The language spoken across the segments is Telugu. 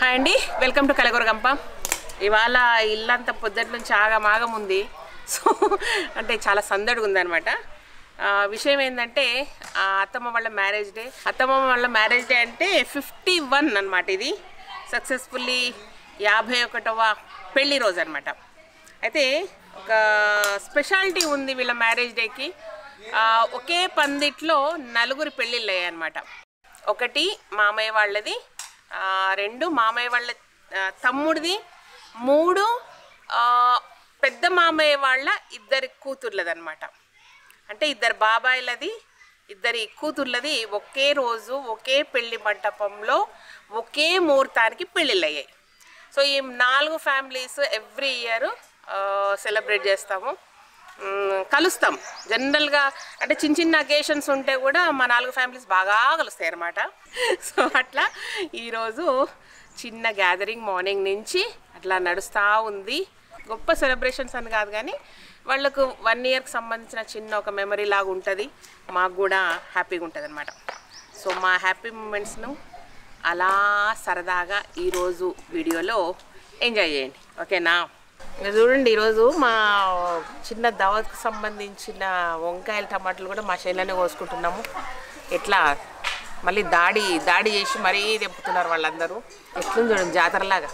హాయ్ అండి వెల్కమ్ టు కలగూరగంప ఇవాళ ఇల్లంతా పొద్దుటి నుంచి ఆగమాగం ఉంది సో అంటే చాలా సందడిగా ఉందన్నమాట ఆ, విషయం ఏంటంటే ఆ అత్తమ్మ వాళ్ళ మ్యారేజ్ డే అత్తమ్మ వాళ్ళ మ్యారేజ్ డే అంటే ఫిఫ్టీ వన్ అనమాట ఇది సక్సెస్ఫుల్లీ యాభై ఒకటవ పెళ్లి రోజు అనమాట అయితే ఒక స్పెషాలిటీ ఉంది వీళ్ళ మ్యారేజ్ డేకి ఆ, ఒకే పందిట్లో నలుగురు పెళ్ళిళ్ళు అయ్యాయి అనమాట ఒకటి మామయ్య వాళ్ళది ఆ, రెండు మామయ్య వాళ్ళ ఆ, తమ్ముడిది మూడు ఆ, పెద్ద మామయ్య వాళ్ళ ఇద్దరి కూతుర్లదనమాట అంటే ఇద్దరు బాబాయిలది ఇద్దరి కూతుర్లది ఒకే రోజు ఒకే పెళ్లి మంటపంలో ఒకే ముహూర్తానికి పెళ్ళిళ్ళు అయ్యాయి సో ఈ నాలుగు ఫ్యామిలీస్ ఎవ్రీ ఇయర్ సెలబ్రేట్ చేస్తాము మ్, కలుస్తాం జనరల్గా అంటే చిన్న చిన్న అకేషన్స్ ఉంటే కూడా మా నాలుగు ఫ్యామిలీస్ బాగా కలుస్తాయి అన్నమాట సో అట్లా ఈరోజు చిన్న గ్యాదరింగ్ మార్నింగ్ నుంచి అట్లా నడుస్తూ ఉంది గొప్ప సెలబ్రేషన్స్ అని కాదు కానీ వాళ్ళకు వన్ ఇయర్కి సంబంధించిన చిన్న ఒక మెమరీ లాగా ఉంటుంది మాకు కూడా హ్యాపీగా ఉంటుంది అనమాట సో మా హ్యాపీ మూమెంట్స్ను అలా సరదాగా ఈరోజు వీడియోలో ఎంజాయ్ చేయండి ఓకేనా ఇంకా చూడండి ఈరోజు మా చిన్న దావత్కి సంబంధించిన వంకాయలు టమాటాలు కూడా మా శైలానే కోసుకుంటున్నాము ఎట్లా మళ్ళీ దాడి దాడి చేసి మరీ తెంపుతున్నారు వాళ్ళందరూ ఎట్లుంది చూడండి జాతరలాగా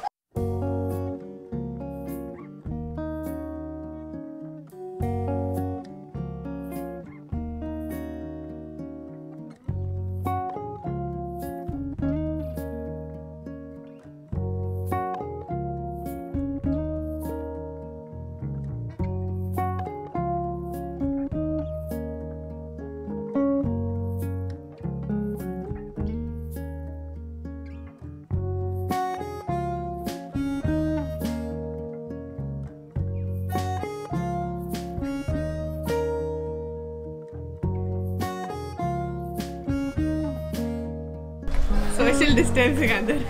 సోషల్ డిస్టెన్సింగ్ అందరు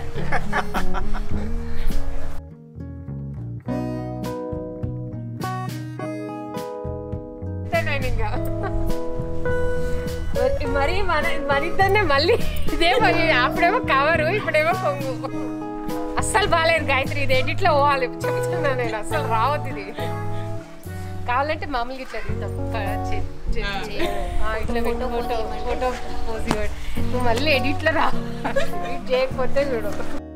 మరి మన మన ఇద్దరినే మళ్ళీ ఇదే పని అప్పుడేమో కవరు ఇప్పుడేమో పొంగు అస్సలు బాగాలేదు గాయత్రి ఇది ఎడిట్లో పోవాలి చెప్తున్నా నేను అస్సలు రావద్దు ఇది కావాలంటే మామూలుగా ఇట్లా తీద్దాం క- చే- చే- చే- ఆ, ఇట్లా పెట్టు ఫోటో ఫోటో పోజ్ ఇవ్వండి నువ్వు మళ్ళీ ఎడిట్లో రా ఎడిట్ చేయకపోతే చూడు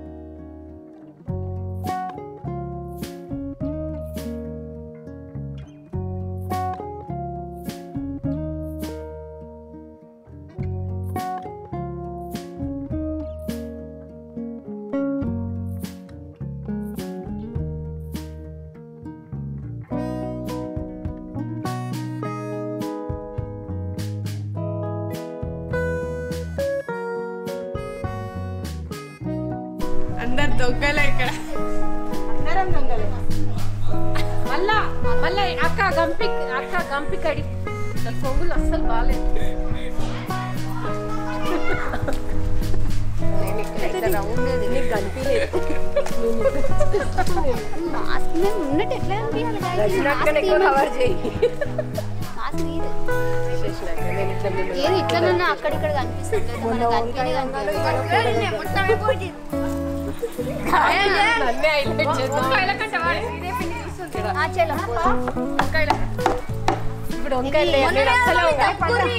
అందరు దొంగలే ఇక్కడ మళ్ళా మళ్ళా అక్క గంపి అక్క గంపి కడి అసలు కొంగులు అస్సలు బాగాలేదు నేను ఇక్కడ ఇట్లా round గా తిని కనిపించలేదు. మాస్క్ మీద ఉన్నట్టు ఎట్లా అనిపించాలి guys? నక్కని ఎక్కువ కవర్ చేయి మాస్క్ మీద చేసినాక నేను ఇట్లా మిమ్మల్ని ఏది ఇట్లా అక్కడిక్కడ కనిపిస్తుంది మనకు కనిపించనే కనిపించదు. నన్నే హైలైట్ చేద్దాం ఆ, చలో. ఇప్పుడు వంకాయ లేదు నేను అస్సలు వంకాయ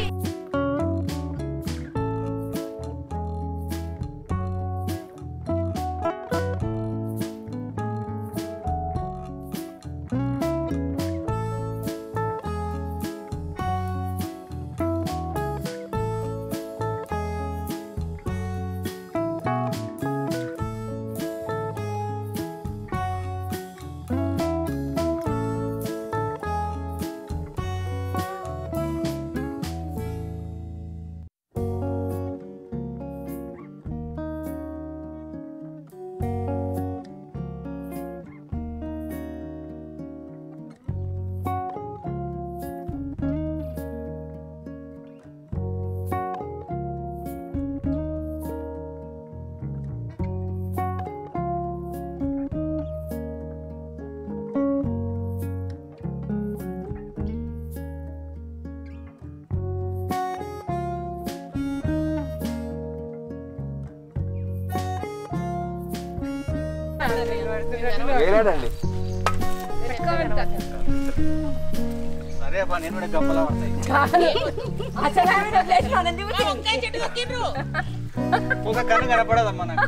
వేలాడండి పెట్టుకోవాలి సరే అబ్బా నేను కూడా గంపలా పడతాయి అసలు ఆమె వదిలేసి మనం దిగుతాం. వంకాయ చెట్టు దొక్కిండ్రు ఒక కన్ను కనపడదమ్మా నాకు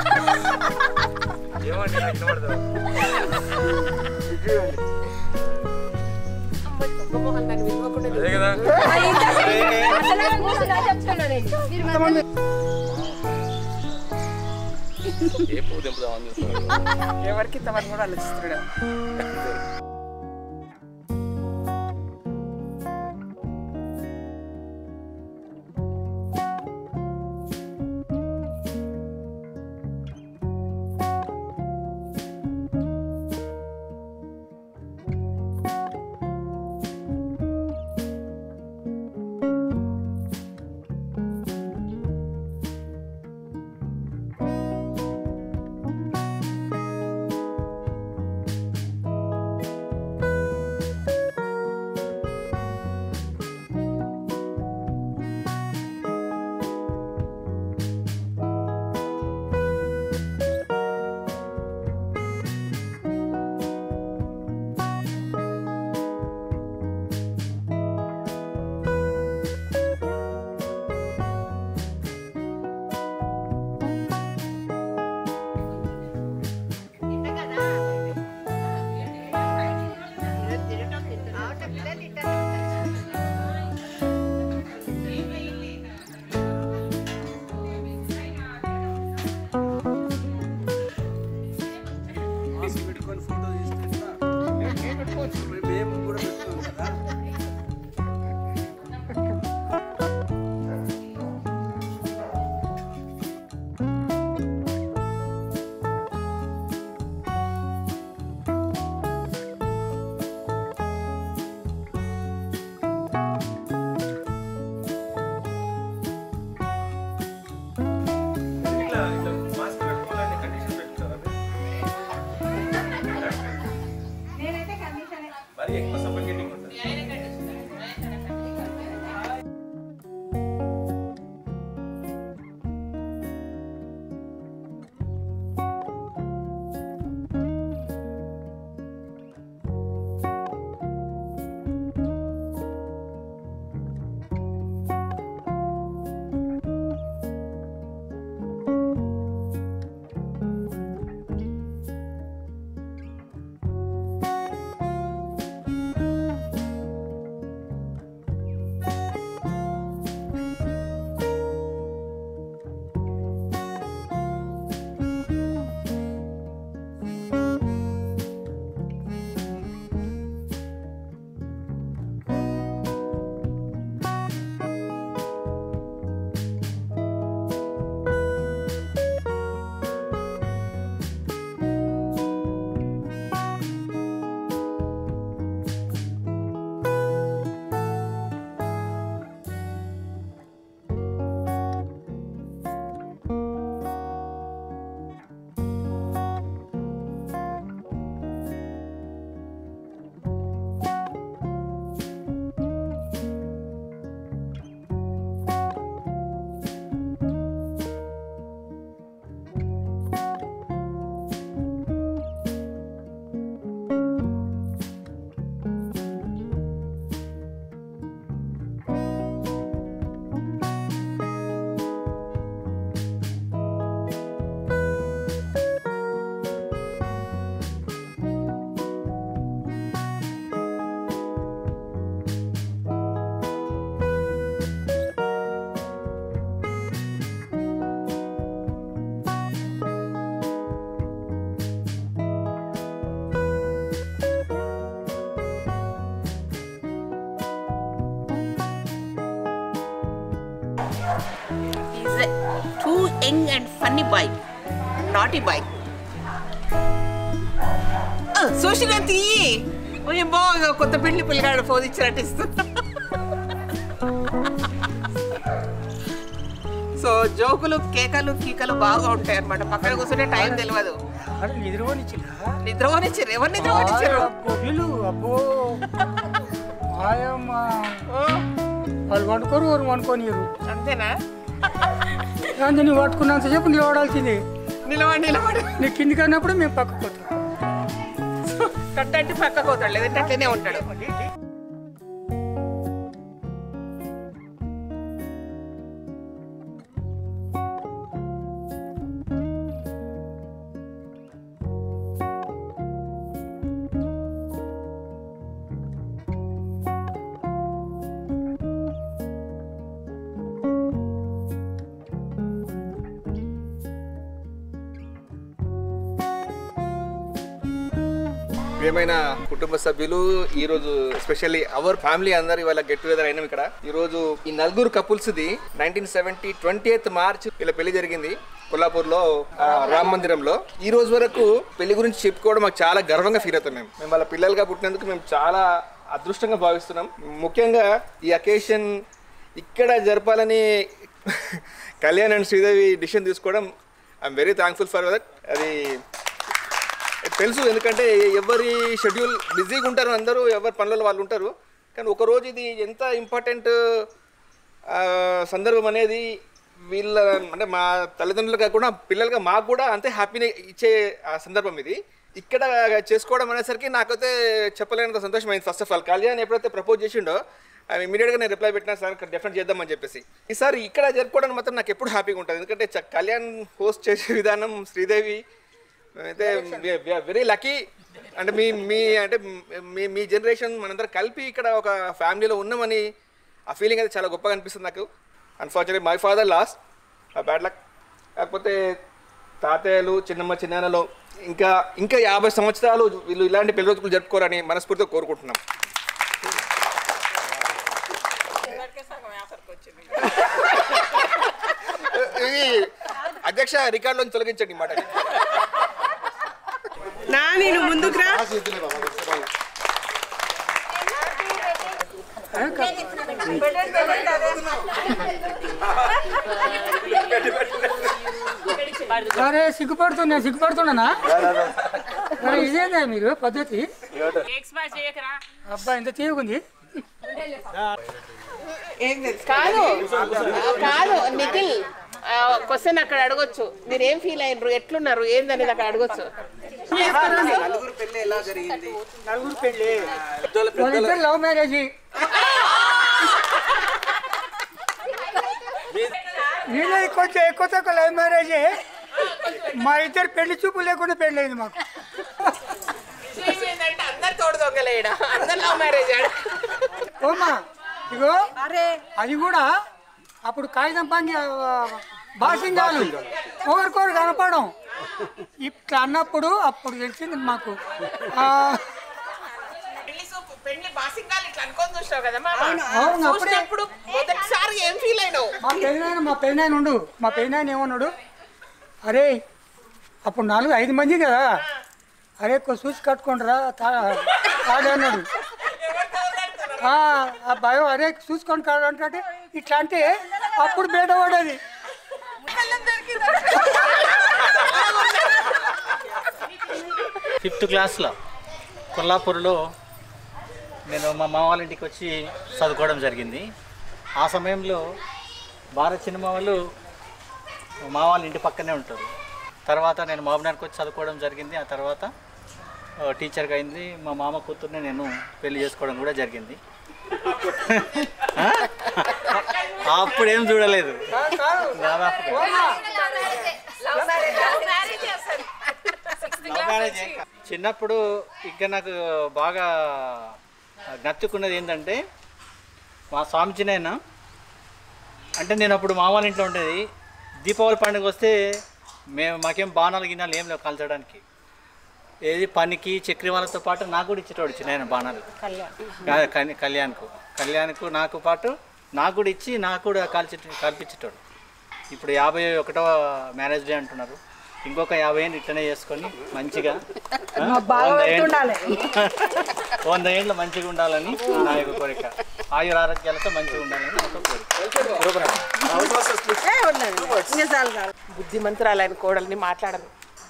ఏమండి నాకు వినపడదు. అమ్మ, దొంగ మొహం నన్ను విలువకుండా అదే కదా అసలు ఆమె కూర్చున్నా చెప్తున్నా నేను. ఏ పువ్వు తెంపుదామని చూస్తున్నాడు ఎవరికి ఇంతవరకు కూడా ఆలోచిస్తున్నాడు మాస్క్ పెట్టుకొని ఫోటో తీసుకుంటా పెట్టుకోవచ్చు మేము కూడా పెట్టుకోము కదా ఇట్లా ఇట్లా మాస్క్ పెట్టుకోవాలని కండిషన్ పెట్టుకుంటారా మరి ఎక్కువ సఫోకేటింగ్ ఉంటుంది is too young and funny boy naughty boy సూచన తీయి ఓయ్ బాగా కొత్త పెళ్లి పిల్లగాడు ఫోన్ ఇచ్చినట్టు ఇస్తున్నా సో జోకులు కేకలు కీకలు బాగా ఉంటాయి అనమాట పక్కన కూర్చుంటే టైం తెలియదు అరే నిద్రపోనిచ్చిరా నిద్రపోనిచ్చారు ఎవరు నిద్రపోనిచ్చారు వీళ్ళు అబ్బో ఆయమ్మ వాళ్ళు వండుకోరు వారు వండుకోనియరు అంతేనా కానీ నువ్వు పట్టుకున్నంత సేపు నిలబడాల్సింది నిలబడి నిలబడి నీకు కిందికి అన్నప్పుడు మేము పక్కకు పోతాం కట్టంటే పక్కకు పోతాడు లేదంటే అట్లనే ఉంటాడు ప్రియమైన కుటుంబ సభ్యులు ఈ రోజు ఎస్పెషల్లీ అవర్ ఫ్యామిలీ అందరు ఇవాళ గెట్ టుగెదర్ అయినాం ఇక్కడ ఈ రోజు ఈ నలుగురు couples the nineteen seventy twenty eighth March వీళ్ళ పెళ్లి జరిగింది కొల్లాపూర్ లో రామ మందిరంలో ఈ రోజు వరకు పెళ్లి గురించి చెప్పుకోవడం మాకు చాలా గర్వంగా ఫీల్ అవుతాం మేము మేము వాళ్ళ పిల్లలుగా పుట్టినందుకు మేము చాలా అదృష్టంగా భావిస్తున్నాం ముఖ్యంగా ఈ అకేషన్ ఇక్కడ జరపాలని కళ్యాణ్ అండ్ శ్రీదేవి డిసిషన్ తీసుకోవడం I'm very thankful for that అది తెలుసు ఎందుకంటే ఎవరి షెడ్యూల్ బిజీగా ఉంటారు అందరూ ఎవరి పనులలో వాళ్ళు ఉంటారు కానీ ఒక రోజు ఇది ఎంత ఇంపార్టెంట్ సందర్భం అనేది వీళ్ళ అంటే మా తల్లిదండ్రులు కాకుండా పిల్లలుగా మాకు కూడా అంతే హ్యాపీని ఇచ్చే ఆ సందర్భం ఇది ఇక్కడ చేసుకోవడం అనేసరికి నాకైతే చెప్పలేనంత సంతోషం అయింది ఫస్ట్ ఆఫ్ ఆల్ కళ్యాణ్ ఎప్పుడైతే ప్రపోజ్ చేసిండో అవి ఇమీడియట్గా నేను రిప్లై పెట్టినా సార్ డెఫినెట్ చేద్దామని చెప్పేసి ఈసారి ఇక్కడ జరుపుకోవడం మాత్రం నాకు ఎప్పుడు హ్యాపీగా ఉంటుంది ఎందుకంటే చ- కళ్యాణ్ హోస్ట్ చేసే విధానం శ్రీదేవి అయితే వెరీ లక్కీ అంటే మీ మీ అంటే మీ మీ జనరేషన్ మనందరం కలిపి ఇక్కడ ఒక ఫ్యామిలీలో ఉన్నామని ఆ ఫీలింగ్ అయితే చాలా గొప్పగా అనిపిస్తుంది నాకు unfortunately my father lost bad luck కాకపోతే తాతయ్యలు చిన్నమ్మ చిన్నాన్నలో ఇంకా ఇంకా యాభై సంవత్సరాలు వీళ్ళు ఇలాంటి పెళ్లి రోజులు జరుపుకోరని మనస్ఫూర్తిగా కోరుకుంటున్నాం ఇది అధ్యక్ష రికార్డులోంచి తొలగించండి ఈ మాట నా నేను ముందుకు రా అరే సిగ్గుపడుతున్నా సిగ్గుపడుతున్నానా మరి ఇదేందా మీరు పద్ధతి అబ్బా ఇంత తీయకుంది ఏం తెలుసు కాదు కాదు నిఖిల్ క్వశ్చన్ అక్కడ అడగొచ్చు మీరు ఏం ఫీల్ అయినరు ఎట్లున్నారు ఏందనేది అక్కడ అడగొచ్చు నలుగురు పెళ్లి ఎలా జరిగింది నలుగురు పెళ్ళి వాళ్ళిద్దరు లవ్ మ్యారేజ్ వీళ్ళది కొంచెం ఎక్కువ తక్కువ లవ్ మ్యారేజ్ మా ఇద్దరు పెళ్లి చూపు లేకుండా పెళ్ళయింది మాకు ఏంటంటే అందరు తోడు దొంగలేడా అందరు లవ్ మ్యారేజ్ ఆడ ఓమా ఇగో అది కూడా అప్పుడు కాగితం పంగి బాసింగాలు ఒకరికొకరు కనపడం ఇట్లా అన్నప్పుడు అప్పుడు తెలిసింది మాకు ఆ, పెళ్లి సూపు పెళ్లి బాసింగాలు ఇట్లా అనుకొని చూసినావు కదా మామ అవును, అప్పుడే. చూసినప్పుడు మొదటిసారి ఏం ఫీల్ అయినావు మా పెళ్ళినాయన మా పెళ్ళినాయన ఉండు మా పెళ్ళినాయన ఏమన్నాడు అరే అప్పుడు నాలుగు ఐదు మంది కదా అరే కొంచెం చూసి కట్టుకుంటారా తాడే అన్నాడు ఆ ఆ భయం అరే చూసుకొని కాడు అంటే ఇట్లా అంటే అప్పుడు బయట పడేది ఫిఫ్త్ క్లాస్లో కొల్లాపూర్లో నేను మా మామ వాళ్ళ ఇంటికి వచ్చి చదువుకోవడం జరిగింది ఆ సమయంలో భారత్ సినిమా వాళ్ళు మా వాళ్ళ ఇంటి పక్కనే ఉంటారు తర్వాత నేను మహబూబ్నగర్కి వచ్చి చదువుకోవడం జరిగింది ఆ తర్వాత ఆ, టీచర్గా అయింది మా మామ కూతుర్ని నేను పెళ్లి చేసుకోవడం కూడా జరిగింది ఆ? అప్పుడు ఏం చూడలేదు దాదాపుగా చిన్నప్పుడు ఇంకా నాకు బాగా నచ్చుకున్నది ఏంటంటే మా స్వామిచినైనా అంటే నేను అప్పుడు మా వాళ్ళ ఇంట్లో ఉండేది దీపావళి పండుగ వస్తే మేము మాకేం బాణాలు గిన్నెలు ఏం లేవు కాల్చడానికి ఏది పనికి చక్రి వాళ్ళతో పాటు నాకు కూడా ఇచ్చేటోడు చిన్న బాణాలు కాదు, కని- కళ్యాణ్కు కళ్యాణ్కు నాకు పాటు నాకు కూడా ఇచ్చి నాకు కూడా కాల్చి కల్పించేటోడు ఇప్పుడు యాభై ఒకటవ మ్యారేజ్ డే అంటున్నారు ఇంకొక యాభై ఏళ్ళు ఇట్లనే చేసుకొని మంచిగా ఆ, వంద ఏళ్ళు- వంద ఏళ్ళు మంచిగా ఉండాలని నా యొక్క కోరిక ఆయుర ఆరోగ్యాలతో మంచిగా ఉండాలని నా యొక్క కోరిక బుద్ధిమంతురాలు ఆయన కోడల్ని మాట్లాడరు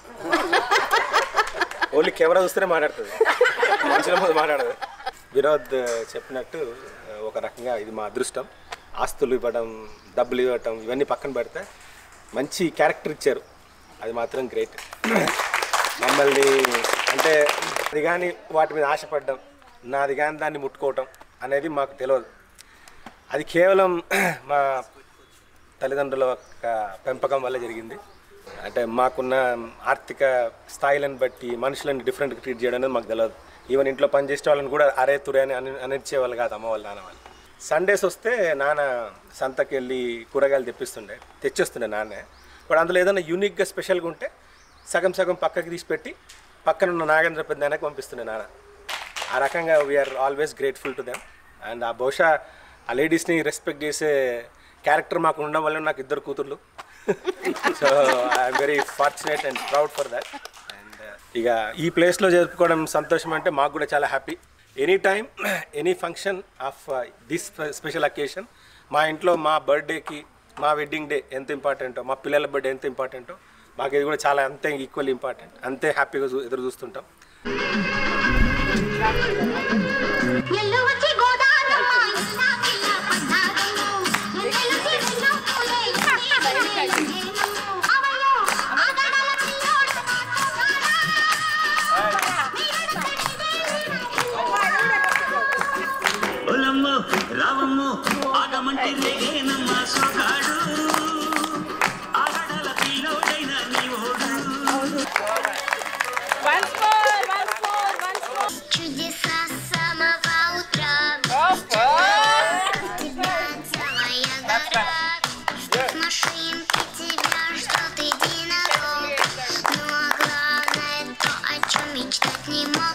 ఓన్లీ కెమెరా చూస్తేనే మాట్లాడుతుంది మనుషుల ముందు మాట్లాడదు వినోద్ చెప్పినట్టు ఒక రకంగా ఇది మా అదృష్టం ఆస్తులు ఇవ్వడం డబ్బులు ఇవ్వటం ఇవన్నీ పక్కన పెడితే మంచి క్యారెక్టర్ ఇచ్చారు అది మాత్రం గ్రేట్ మమ్మల్ని అంటే అది కానీ వాటి మీద ఆశపడ్డం నాది కానీ దాన్ని ముట్టుకోవటం అనేది మాకు తెలియదు అది కేవలం మా తల్లిదండ్రుల యొక్క పెంపకం వల్ల జరిగింది అంటే మాకున్న ఆర్థిక స్థాయిలను బట్టి మనుషులను డిఫరెంట్గా ట్రీట్ చేయడం అనేది మాకు తెలియదు ఈవెన్ ఇంట్లో పనిచేసే వాళ్ళని కూడా అరే తురే అని అని అనిచ్చేవాళ్ళు కాదు అమ్మ వాళ్ళు నాన్న వాళ్ళు సండేస్ వస్తే నాన్న సంతకి వెళ్ళి కూరగాయలు తెప్పిస్తుండే తెచ్చిస్తుండే నాన్నే ఇప్పుడు అందులో ఏదైనా యూనిక్గా స్పెషల్గా ఉంటే సగం సగం పక్కకి తీసి పెట్టి పక్కన ఉన్న నాగేంద్ర పెద్ద ఆయనకు పంపిస్తుండే నాన్న ఆ రకంగా we're always grateful to them and ఆ బహుశా ఆ లేడీస్ని రెస్పెక్ట్ చేసే క్యారెక్టర్ మాకు ఉండడం వల్ల నాకు ఇద్దరు కూతుర్లు so I'm very fortunate and proud for that and ఇక ఈ ప్లేస్లో జరుపుకోవడం సంతోషం అంటే మాకు కూడా చాలా happy any time any function of this special occasion మా ఇంట్లో మా బర్త్డేకి మా వెడ్డింగ్ డే ఎంత ఇంపార్టెంటో మా పిల్లల బర్త్డే ఎంత ఇంపార్టెంటో మాకు ఇది కూడా చాలా అంతే ఈక్వల్ ఇంపార్టెంట్ అంతే హ్యాపీగా చూ- ఎదురు చూస్తుంటాం ఎల్లువచ్చి గోదారమ్మ ఇన్నా పిల్ల పన్నాగను ఎన్నెలుచి వెన్ను పూలే ఇన్ని అవయ్యో ఆగడాల పిల్లోడు ఒలమ్మో రావమ్మో ఆగమంటే రేగేనమ్మ సోగాడు ఆగడాల పిల్లోడైన నీ ఓడు Чудеса с самого утра Тебя целая гора С машинки тебя ждет единорог Ну а главное то, о чем мечтать не мог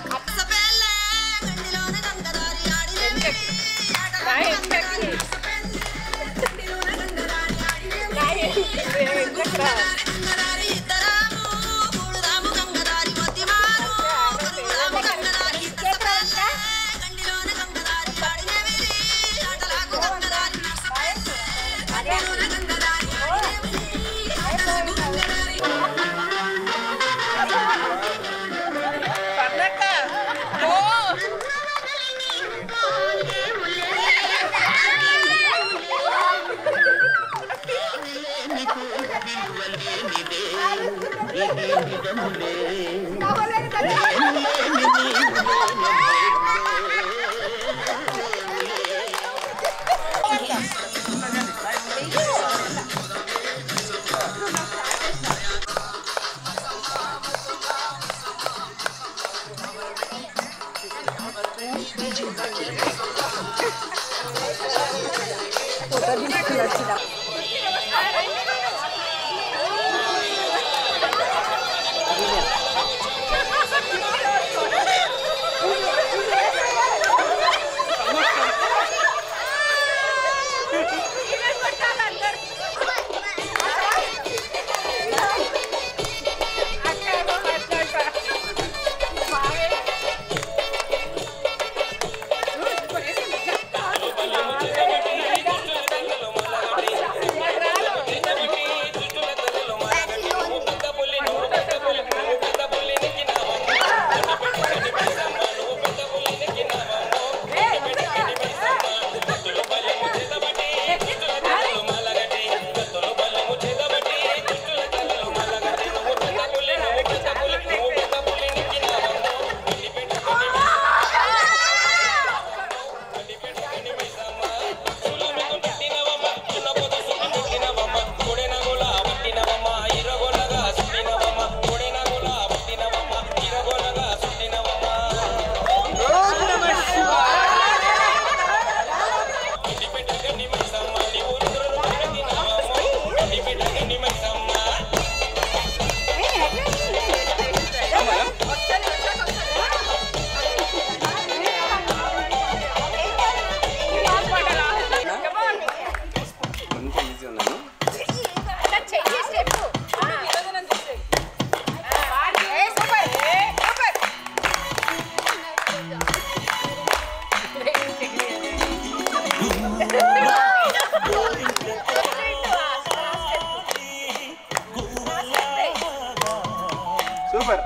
సూపర్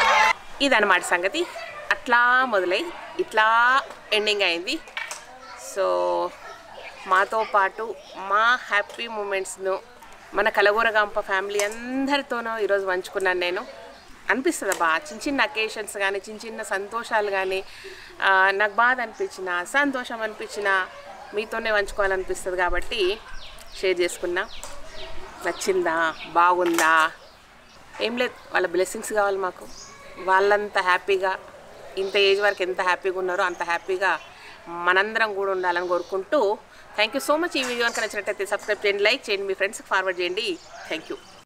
ఇదన్నమాట సంగతి అట్లా మొదలై ఇట్లా ఎండింగ్ అయింది సో మాతో పాటు మా హ్యాపీ మూమెంట్స్ను మన కలగూరగాంప ఫ్యామిలీ అందరితోనూ ఈరోజు పంచుకున్నాను నేను అనిపిస్తుంది బా చిన్న చిన్న అకేషన్స్ కానీ చిన్న చిన్న సంతోషాలు కానీ ఆ, నాకు బాధ అనిపించిన సంతోషం అనిపించిన మీతోనే పంచుకోవాలనిపిస్తుంది కాబట్టి షేర్ చేసుకున్నా నచ్చిందా బాగుందా ఏం లేదు వాళ్ళ బ్లెస్సింగ్స్ కావాలి మాకు వాళ్ళంత హ్యాపీగా ఇంత ఏజ్ వరకు ఎంత హ్యాపీగా ఉన్నారో అంత హ్యాపీగా మనందరం కూడా ఉండాలని కోరుకుంటూ థ్యాంక్ యూ సో మచ్ ఈ వీడియో కనుక నచ్చినట్టయితే సబ్స్క్రైబ్ చేయండి లైక్ చేయండి మీ ఫ్రెండ్స్కి ఫార్వర్డ్ చేయండి థ్యాంక్ యూ